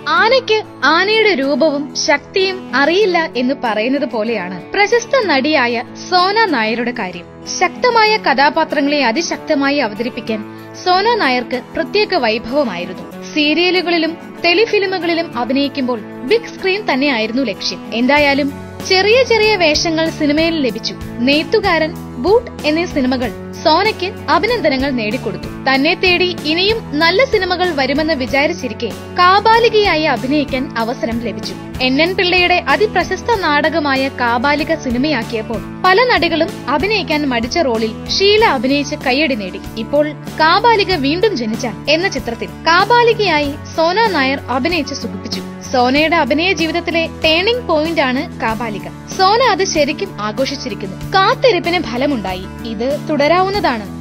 ആനയ്ക്ക് ആനയുടെ രൂപവും ശക്തിയും അറിയില്ല എന്ന് പറയുന്നത് പോലെയാണ് പ്രശസ്ത നടിയായ സോന നായരുടെ കാര്യം ശക്തമായ കഥാപാത്രങ്ങളെ അതിശക്തമായി അവതരിപ്പിക്കാൻ സോന നായർക്ക് പ്രത്യേക വൈഭവമായിരുന്നു സീരിയലുകളിലും ടെലിഫിലിമുകളിലും അഭിനയിക്കുമ്പോൾ ബിഗ് സ്ക്രീൻ തന്നെയായിരുന്നു ലക്ഷ്യം എന്തായാലും ചെറിയ ചെറിയ വേഷങ്ങൾ സിനിമയിൽ ലഭിച്ചു നെയ്ത്തുകാരൻ ബൂട്ട് എന്നീ സിനിമകൾ സോനയ്ക്ക് അഭിനന്ദനങ്ങൾ നേടിക്കൊടുത്തു തന്നെ തേടി ഇനിയും നല്ല സിനിമകൾ വരുമെന്ന് വിചാരിച്ചിരിക്കെ കാബാലികയായി അഭിനയിക്കാൻ അവസരം ലഭിച്ചു എൻ എൻ പിള്ളയുടെ അതിപ്രശസ്ത നാടകമായ കാബാലിക സിനിമയാക്കിയപ്പോൾ പല നടികളും അഭിനയിക്കാൻ മടിച്ച റോളിൽ ഷീല അഭിനയിച്ച് കയ്യടി നേടി ഇപ്പോൾ കാബാലിക വീണ്ടും ജനിച്ച എന്ന ചിത്രത്തിൽ കാബാലികയായി സോന നായർ അഭിനയിച്ച് സുഖിപ്പിച്ചു സോനയുടെ അഭിനയ ജീവിതത്തിലെ ടേണിംഗ് പോയിന്റ് ആണ് കാബാലിക സോന അത് ശരിക്കും ആഘോഷിച്ചിരിക്കുന്നു കാത്തിരിപ്പിന് ഫലമുണ്ടായി ഇത് തുടരാവുന്നതാണ്